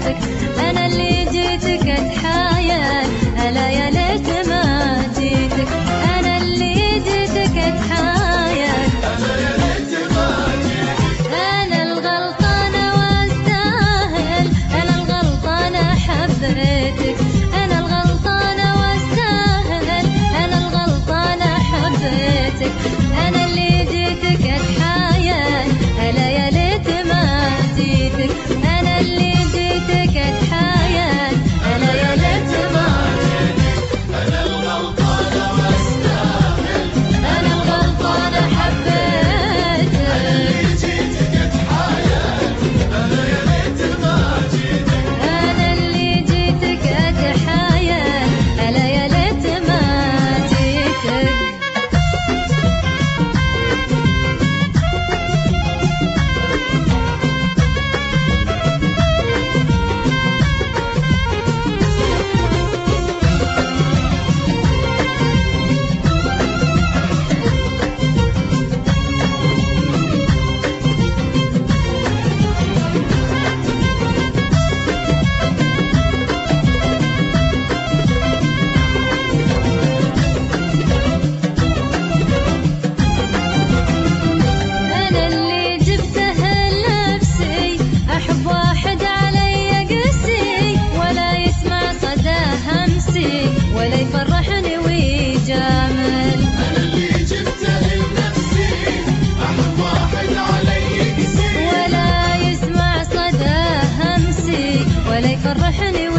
حبيتك أنا اللي جيتك أتحايل ألا يا ليت ما جيتك أنا اللي جيتك أتحايل أنا الغلطانة واستاهل أنا الغلطانة حبيتك أنا الغلطانة واستاهل أنا الغلطانة حبيتك أنا اللي جيتك أتحايل هلا يا ليت ما جيتك أنا اللي جيتك أتحايل هلا يا ليت ما أنا الغلطانة حبيتك أنا اللي جيتك أتحايل ألا يا ليت ما جيتك أنا اللي جبته لنفسي أحب واحد علي قسي ولا يسمع صدى همسي ولا يفرحني ويجامل ولا يسمع صدى همسي ولا يفرحني